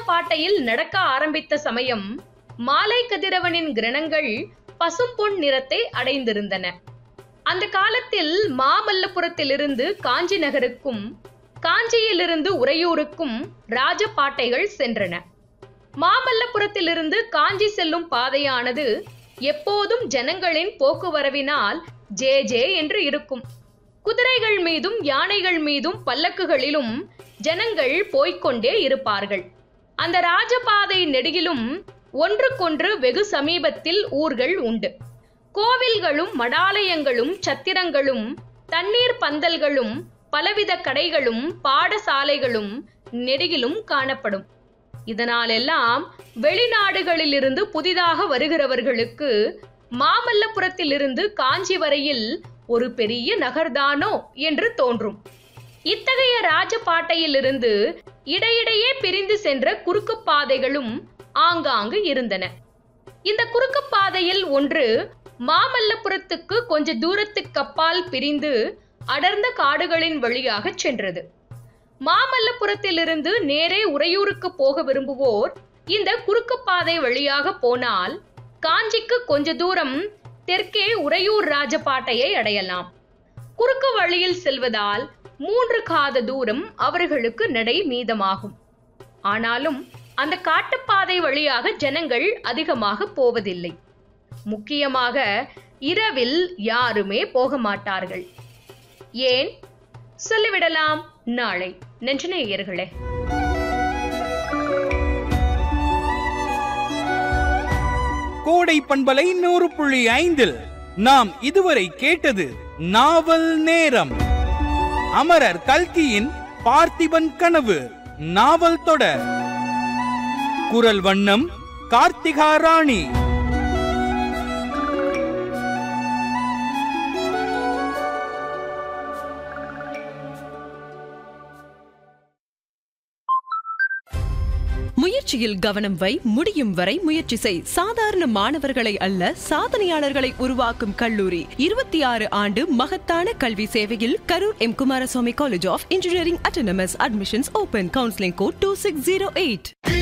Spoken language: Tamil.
ராஜபாட்டையில் நடக்க ஆரம்பித்த சமயம் மாலை கதிரவனின் கிரணங்கள் பசும்பொன் நிறத்தை அடைந்திருந்தன அந்த காலத்தில் மாமல்லபுரத்திலிருந்து காஞ்சி நகருக்கும் காஞ்சியிலிருந்து உறையூருக்கும் ராஜபாட்டைகள் சென்றன மாமல்லபுரத்திலிருந்து காஞ்சி செல்லும் பாதையானது எப்போதும் ஜனங்களின் போக்குவரவினால் ஜே ஜே என்று இருக்கும் குதிரைகள் மீதும் யானைகள் மீதும் பல்லக்குகளிலும் ஜனங்கள் போய்க்கொண்டே இருப்பார்கள் அந்த ராஜபாதை நெடுகிலும் ஒன்றுக்கொன்று வெகு சமீபத்தில் ஊர்கள் உண்டு கோவில்களும் மடாலயங்களும் சத்திரங்களும் தண்ணீர் பந்தல்களும் பலவித கடைகளும் பாடசாலைகளும் நெடுகிலும் காணப்படும் இதனாலெல்லாம் வெளிநாடுகளிலிருந்து புதிதாக வருகிறவர்களுக்கு மாமல்லபுரத்திலிருந்து காஞ்சி வரையில் ஒரு பெரிய நகர்தானோ என்று தோன்றும் இத்தகைய ராஜபாட்டையிலிருந்து இடையிடையே பிரிந்து சென்ற குறுக்கு பாதைகளும் ஆங்காங்கு இருந்தன இந்த குறுக்கு பாதையில் ஒன்று மாமல்லபுரத்துக்கு கொஞ்ச தூரத்துக்கு அப்பால் பிரிந்து அடர்ந்த காடுகளின் வழியாக சென்றது மாமல்லபுரத்திலிருந்து நேரே உறையூருக்கு போக விரும்புவோர் இந்த குறுக்கு பாதை வழியாக போனால் காஞ்சிக்கு கொஞ்ச தூரம் தெற்கே உறையூர் ராஜபாட்டையை அடையலாம் குறுக்கு வழியில் செல்வதால் மூன்று காத தூரம் அவர்களுக்கு நடை மீதமாகும் ஆனாலும் அந்த காட்டுப்பாதை வழியாக ஜனங்கள் அதிகமாக போவதில்லை முக்கியமாக இரவில் யாருமே போக மாட்டார்கள் ஏன் சொல்லிவிடலாம் நாளை நெஞ்சநேயர்களே கோடை பண்பலை நூறு புள்ளி ஐந்தில் நாம் இதுவரை கேட்டது நாவல் நேரம் அமரர் கல்கியின் பார்த்திபன் கனவு நாவல் தொடர் குரல் வண்ணம் கார்த்திகா ராணி முயற்சியில் கவனம் வை முடியும் வரை முயற்சி செய் சாதாரண மாணவர்களை அல்ல சாதனையாளர்களை உருவாக்கும் கல்லூரி இருபத்தி ஆறு ஆண்டு மகத்தான கல்வி சேவையில் Karur M Kumaraswamy college of engineering autonomous admissions open counselling code two six zero eight